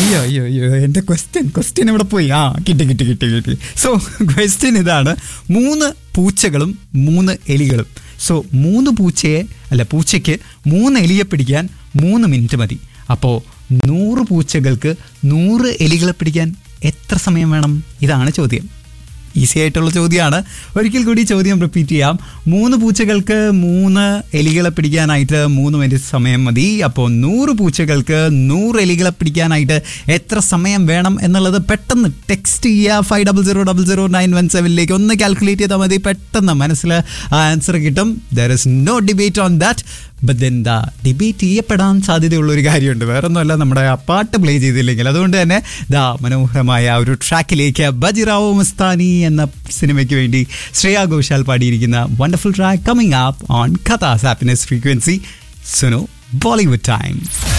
അയ്യോ അയ്യോ അയ്യോ എന്റെ ക്വസ്റ്റ്യൻ ക്വസ്റ്റ്യൻ ഇവിടെ പോയി ആ കിട്ടി കിട്ടി കിട്ടി കിട്ടി സോ ക്വസ്റ്റ്യൻ ഇതാണ് മൂന്ന് പൂച്ചകളും മൂന്ന് എലികളും സോ മൂന്ന് പൂച്ചയെ അല്ല പൂച്ചയ്ക്ക് മൂന്ന് എലിയെ പിടിക്കാൻ മൂന്ന് മിനിറ്റ് മതി അപ്പോൾ നൂറ് പൂച്ചകൾക്ക് നൂറ് എലികളെ പിടിക്കാൻ എത്ര സമയം വേണം ഇതാണ് ചോദ്യം ഈസി ആയിട്ടുള്ള ചോദ്യമാണ് ഒരിക്കൽ കൂടി ചോദ്യം റിപ്പീറ്റ് ചെയ്യാം മൂന്ന് പൂച്ചകൾക്ക് മൂന്ന് എലികളെ പിടിക്കാനായിട്ട് മൂന്ന് മിനിറ്റ് സമയം മതി അപ്പോൾ നൂറ് പൂച്ചകൾക്ക് നൂറ് എലികളെ പിടിക്കാനായിട്ട് എത്ര സമയം വേണം എന്നുള്ളത് പെട്ടെന്ന് ടെക്സ്റ്റ് ചെയ്യുക five double zero double zero nine one സെവനിലേക്ക് ഒന്ന് കാൽക്കുലേറ്റ് ചെയ്താൽ മതി പെട്ടെന്ന് മനസ്സിൽ ആ ആൻസർ കിട്ടും there is no debate on that but എന്താ ഡിബേറ്റ് ചെയ്യപ്പെടാൻ സാധ്യതയുള്ള ഒരു കാര്യമുണ്ട് വേറൊന്നുമല്ല നമ്മുടെ ആ പാട്ട് പ്ലേ ചെയ്തില്ലെങ്കിൽ അതുകൊണ്ട് തന്നെ ദാ മനോഹരമായ ആ ഒരു ട്രാക്കിലേക്ക് ബജിറാവോ മസ്താനി എന്ന സിനിമയ്ക്ക് വേണ്ടി ശ്രേയ ഘോഷാൽ പാടിയിരിക്കുന്ന wonderful track coming up on കഥാസ് ഹാപ്പിനെസ് ഫ്രീക്വൻസി സുനോ ബോളിവുഡ് ടൈം